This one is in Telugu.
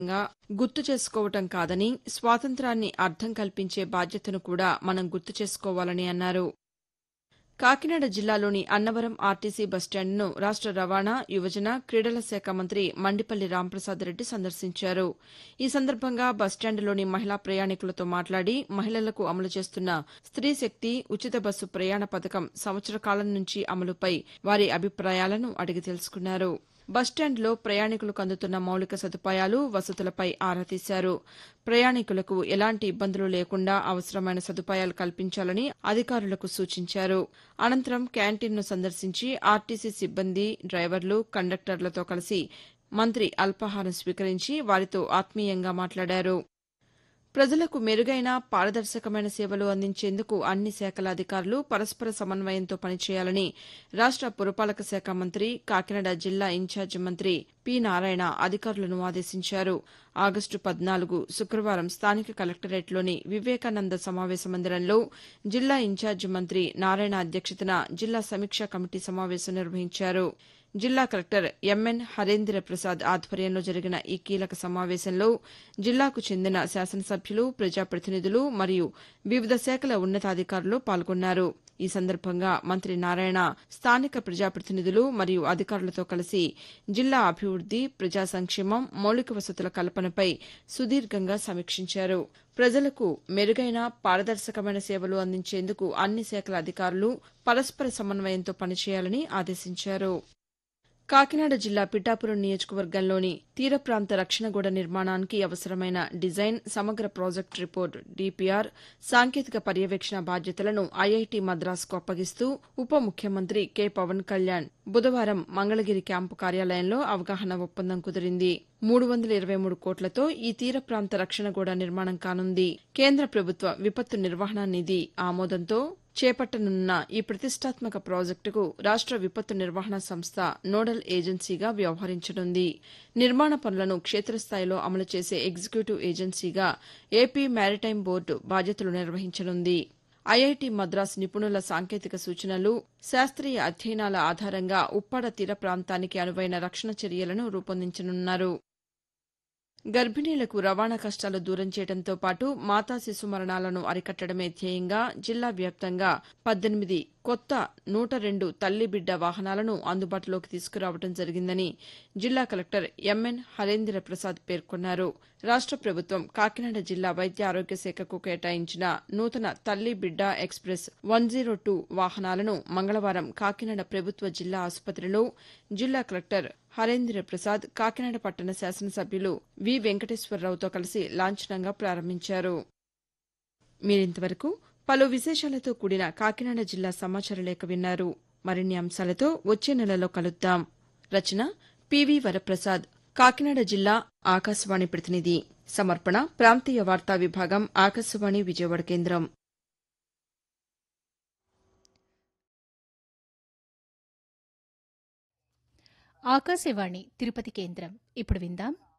గా గుర్తు చేసుకోవటం కాదని స్వాతంత్ర్యాన్ని అర్థం కల్పించే బాధ్యతను కూడా మనం గుర్తు చేసుకోవాలని అన్నారు కాకినాడ జిల్లాలోని అన్నవరం ఆర్టీసీ బస్టాండ్ను రాష్ట రవాణా యువజన క్రీడల శాఖ మంత్రి మండిపల్లి రాంప్రసాద్ రెడ్డి సందర్శించారు ఈ సందర్భంగా బస్టాండ్లోని మహిళా ప్రయాణికులతో మాట్లాడి మహిళలకు అమలు చేస్తున్న స్త్రీ శక్తి ఉచిత బస్సు ప్రయాణ పథకం సంవత్సర కాలం నుంచి అమలుపై వారి అభిప్రాయాలను అడిగి తెలుసుకున్నారు బస్టాండ్లో ప్రయాణికులకు అందుతున్న మౌలిక సదుపాయాలు వసతులపై ఆరా తీశారు ప్రయాణికులకు ఎలాంటి ఇబ్బందులు లేకుండా అవసరమైన సదుపాయాలు కల్పించాలని అధికారులకు సూచించారు అనంతరం క్యాంటీన్ను సందర్శించి ఆర్టీసీ సిబ్బంది డ్రైవర్లు కండక్టర్లతో కలిసి మంత్రి అల్పాహారం స్వీకరించి వారితో ఆత్మీయంగా మాట్లాడారు ప్రజలకు మెరుగైన పారదర్శకమైన సేవలు అందించేందుకు అన్ని శాఖల అధికారులు పరస్పర సమన్వయంతో పనిచేయాలని రాష్ట పురపాలక శాఖ మంత్రి కాకినాడ జిల్లా ఇన్ఛార్జి మంత్రి పి నారాయణ అధికారులను ఆదేశించారు ఆగస్టు పద్నాలుగు శుక్రవారం స్థానిక కలెక్టరేట్లోని వివేకానంద సమావేశ మందిరంలో జిల్లా ఇన్ఛార్జి మంత్రి నారాయణ అధ్యక్షతన జిల్లా సమీక్షా కమిటీ సమావేశం నిర్వహించారు జిల్లా కలెక్టర్ ఎంఎన్ హరేంద్ర ప్రసాద్ ఆధ్వర్యంలో జరిగిన ఈ కీలక సమావేశంలో జిల్లాకు చెందిన శాసనసభ్యులు ప్రజాప్రతినిధులు మరియు వివిధ శాఖల ఉన్నతాధికారులు పాల్గొన్నారు ఈ సందర్భంగా మంత్రి నారాయణ స్థానిక ప్రజాప్రతినిధులు మరియు అధికారులతో కలిసి జిల్లా అభివృద్ది ప్రజా సంక్షేమం మౌలిక వసతుల కల్పనపై సుదీర్ఘంగా సమీక్షించారు ప్రజలకు మెరుగైన పారదర్శకమైన సేవలు అందించేందుకు అన్ని శాఖల అధికారులు పరస్పర సమన్వయంతో పనిచేయాలని ఆదేశించారు కాకినాడ జిల్లా పిఠాపురం నియోజకవర్గంలోని తీర ప్రాంత రక్షణ గోడ నిర్మాణానికి అవసరమైన డిజైన్ సమగ్ర ప్రాజెక్టు రిపోర్ట్ డీపీఆర్ సాంకేతిక పర్యవేక్షణ బాధ్యతలను ఐఐటీ మద్రాసుకు అప్పగిస్తూ ఉప ముఖ్యమంత్రి కె పవన్ కళ్యాణ్ బుధవారం మంగళగిరి క్యాంపు కార్యాలయంలో అవగాహన ఒప్పందం కుదిరింది మూడు వందల ఇరవై మూడు కోట్లతో ఈ తీర ప్రాంత రక్షణ గోడ నిర్మాణం కానుంది కేంద్ర ప్రభుత్వ విపత్తు నిర్వహణ నిధి ఆమోదంతో చేపట్టనున్న ఈ ప్రతిష్టాత్మక ప్రాజెక్టుకు రాష్ట విపత్తు నిర్వహణ సంస్థ నోడల్ ఏజెన్సీగా వ్యవహరించనుంది నిర్మాణ పనులను క్షేత్రస్థాయిలో అమలు చేసే ఎగ్జిక్యూటివ్ ఏజెన్సీగా ఏపీ మారిటైమ్ బోర్డు బాధ్యతలు నిర్వహించనుంది ఐఐటి మద్రాస్ నిపుణుల సాంకేతిక సూచనలు శాస్త్రీయ అధ్యయనాల ఆధారంగా ఉప్పాడ తీర ప్రాంతానికి అనువైన రక్షణ చర్యలను రూపొందించనున్నారు గర్భిణీలకు రవాణా కష్టాలు దూరం చేయడంతో పాటు మాతా శిశు మరణాలను అరికట్టడమే ధ్యేయంగా జిల్లా వ్యాప్తంగా పద్దెనిమిది కొత్త నూట రెండు తల్లి బిడ్డ వాహనాలను అందుబాటులోకి తీసుకురావడం జరిగిందని జిల్లా కలెక్టర్ ఎంఎన్ హరేంద్ర ప్రసాద్ పేర్కొన్నారు రాష్ట ప్రభుత్వం కాకినాడ జిల్లా వైద్య ఆరోగ్య శాఖకు కేటాయించిన నూతన తల్లి బిడ్డ ఎక్స్ప్రెస్ వన్ జీరో టూ వాహనాలను మంగళవారం కాకినాడ ప్రభుత్వ జిల్లా ఆసుపత్రిలో జిల్లా కలెక్టర్ హరేంద్ర ప్రసాద్ కాకినాడ పట్టణ శాసనసభ్యులు వి వెంకటేశ్వరరావుతో కలిసి లాంఛనంగా ప్రారంభించారు మీరింతవరకు పలు విశేషాలతో కూడిన కాకినాడ జిల్లా సమాచార లేఖ విన్నారు మరిన్ని అంశాలతో వచ్చే నెలలో కలుద్దాం రచన పివి వరప్రసాద్ కాకినాడ జిల్లా ఆకాశవాణి ప్రతినిధి సమర్పణ ప్రాంతీయ వార్తా విభాగం ఆకాశవాణి విజయవాడ కేంద్రం ఆకాశవాణి తిరుపతి కేంద్రం ఇప్పుడు విందాం